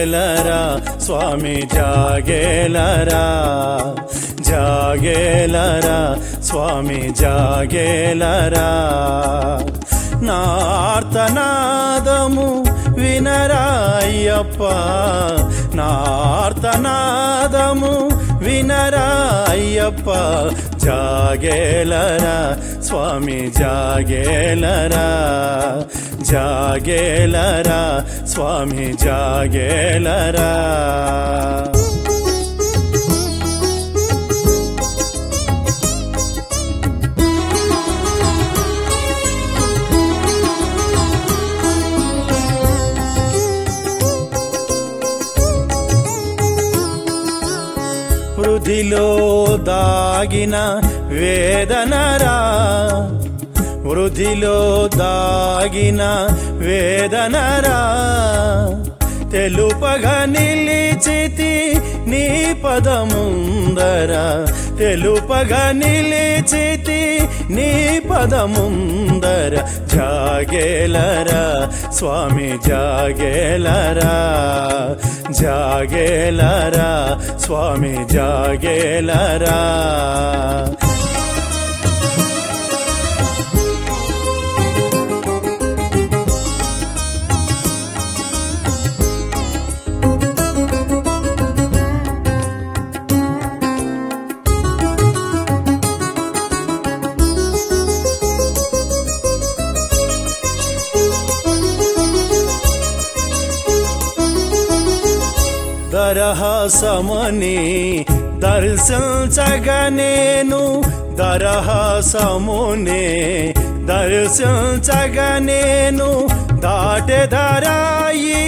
జాగేలరా స్వామి జాగేలరా జాగేలరా స్వామి జాగేలరా నార్తనాదము వినరాయ్యప్ప నార్తనాదము వినరాయ్యప్ప జాగేలరా స్వామి జాగేలరా జాగేలరా స్వామి జాగేలరా వృధిలో దాగిన వేదనరా వృధిలో దాగిన వేదనరా తెలుపగా నిలిచితి నీ పదముందర తెలుపగా నిలిచితి నీ పదముందర జాగేలరా స్వామి జాగేలరా జాగేలరా స్వామి జాగేలరా దరహాసమని దర్శించగనేను దరహాసమునే దర్శించగనేను దాటెదరాయి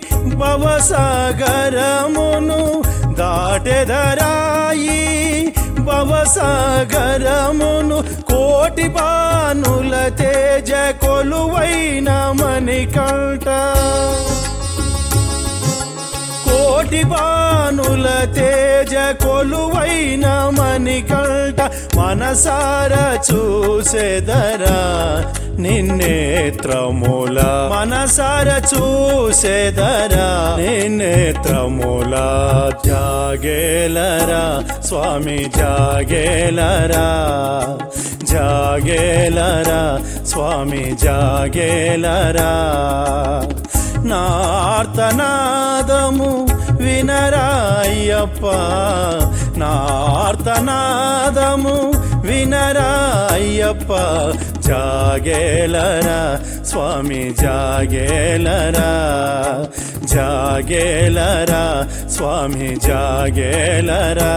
భవసాగరమును దాటెదరాయి భవసాగరమును కోటి బానుల తేజ కొలువైన మణికంఠ కోటి బానుల తేజ కొలువైన మణికంఠ మనసార చూసేదరా నిన్నేత్రముల మనసార చూసేదరా నిన్నేత్రముల జాగేలరా స్వామి జాగేలరా జాగేలరా స్వామి జాగేలరా నార్తనాదము వినరాయ్యప్ప నార్తనాదము వినరాయ్యప్ప జాగేలరా స్వామి జాగేలరా జాగేలరా స్వామి జాగేలరా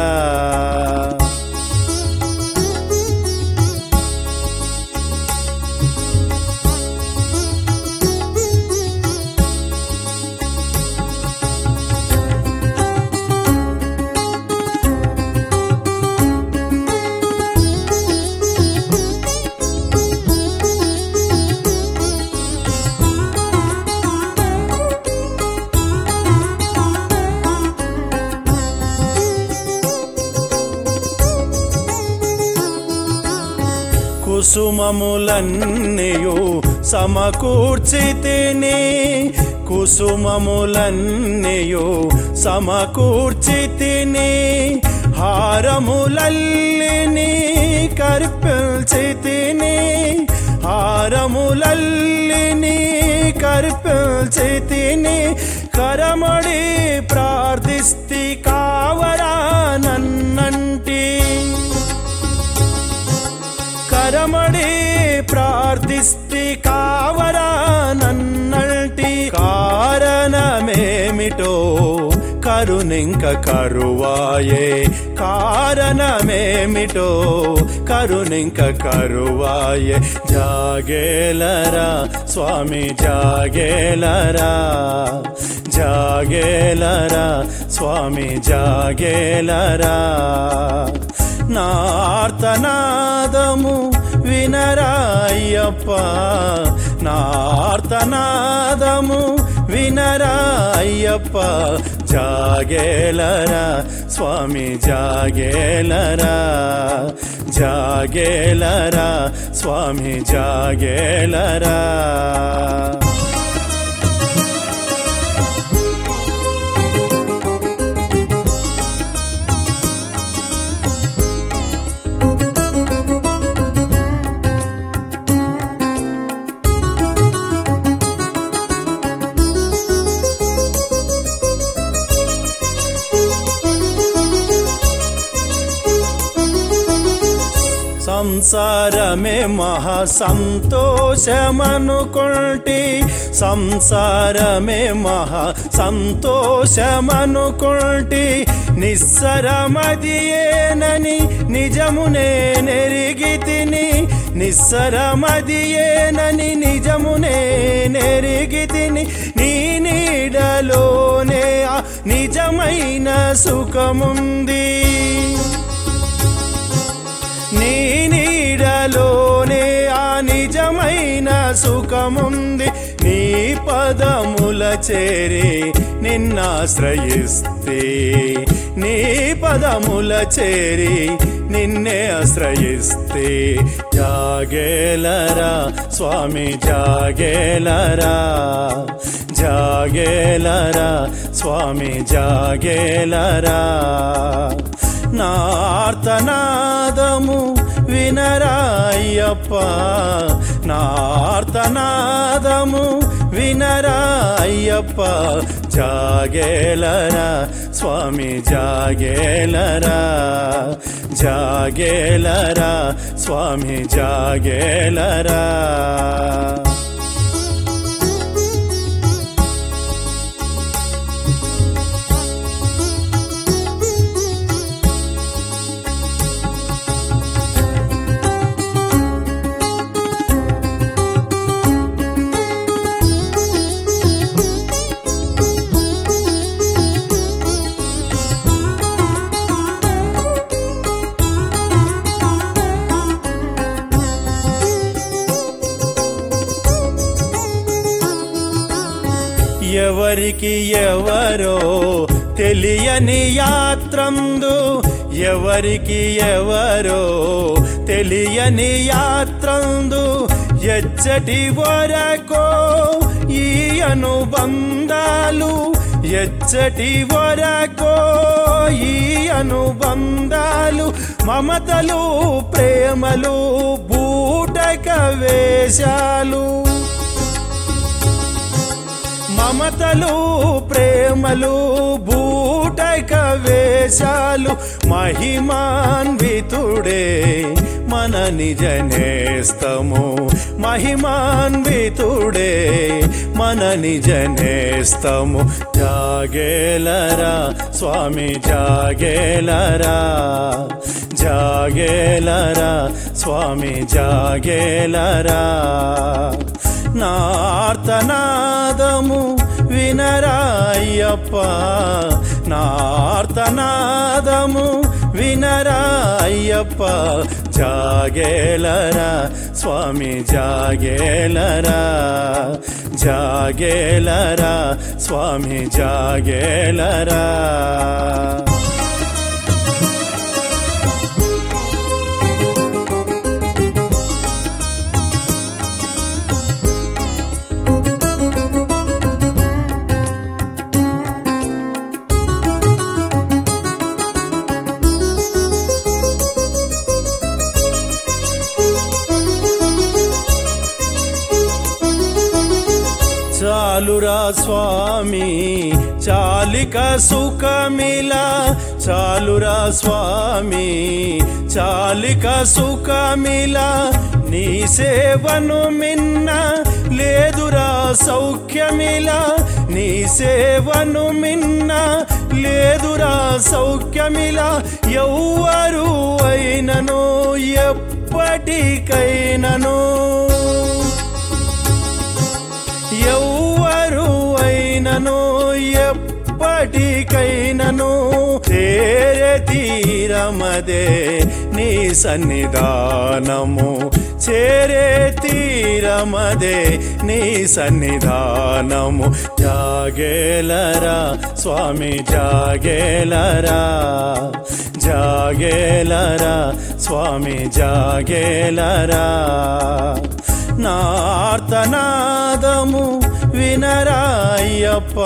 కుసుమములన్నయు సమకూర్చి తిని కుసుమములన్నయు సమకూర్చి తిని హారములల్లిని కర్పిల్చి తిని హారములల్లిని కర్పిల్చి తిని కరమడి ప్రార్థిస్తి కావరా నన్నంటి కరమడి ప్రార్థిస్తి కావరా నన్నల్టి కారణమేమిటో కరునింక కరువాయే కారణమేమిటో కరునింక కరువాయే జాగేలరా స్వామి జాగేలరా జాగేలరా స్వామి జాగేలరా నార్తనాదము వినరాయ్యప్ప నార్తనాదము వినరాయ్యప్ప జాగేలరా స్వామి జాగేలరా జాగేలరా స్వామి జాగేలరా సంసారమే మహా సంతోషమనుకుంటి సంసారమే మహా సంతోషమనుకుంటి నిస్సరమదియేనని నిజమునే నెరిగి తిని నిస్సరమదియేనని నిజమునే నెరిగి తిని నీ నీడలోనే ఆ నిజమైన సుఖముంది నీ నీడలోనే ఆ నిజమైన సుఖముంది నీ పదముల చేరి నిన్నాశ్రయిస్తే నీ పదముల చేరి నిన్నే ఆశ్రయిస్తే జాగేలరా స్వామి జాగేలరా జాగేలరా స్వామి జాగేలరా నార్తనాదము వినరాయ్యప్ప నార్తనాదము వినరాయ్యప్ప జాగేలరా స్వామి జాగేలరా జాగేలరా స్వామి జాగేలరా ఎవరికి ఎవరో తెలియని యాత్రందు ఎవరికి ఎవరో తెలియని యాత్రందు ఎచ్చటి వరకో ఈ అనుబంధాలు ఎచ్చటి వరకో ఈ అనుబంధాలు మమతలు ప్రేమలు బూటక వేషాలు మమతలు ప్రేమలు బూటక వేషాలు మహిమాన్వితుడే మన నిజ నేస్తము మహిమాన్వితుడే మన నిజ నేస్తము జాగేలరా స్వామి జాగేలరా జాగేలరా స్వామి జాగేలరా నార్తనాదము వినరాయ్యప్ప నార్తనాదము వినరాయ్యప్ప జాగేలరా స్వామి జాగేలరా జాగేలరా స్వామి జాగేలరా చాలురా స్వామి చాలిక సుఖమిలా చాలురా స్వామి చాలిక సుఖమిలా నీ సేవను మిన్న లేదురా సౌఖ్యమిలా నీ సేవను మిన్న లేదురా సౌఖ్యమిలా ఎవ్వరు అయినను ఎప్పటికైనను ఎవ్వరు అయినను ఎప్పటికైనను చేరే తీరమదే నీ సన్నిధానము చేరే తీరమదే నీ సన్నిధానము జాగేలరా స్వామి జాగేలరా జాగేలరా స్వామి జాగేలరా నార్తనాదము వినరాయ్యప్ప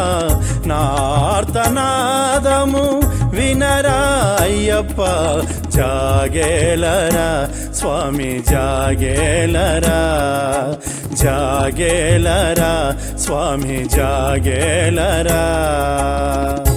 నార్తనాదము వినరాయ్యప్ప జాగేలరా స్వామి జాగేలరా జాగేలరా స్వామి జాగేలరా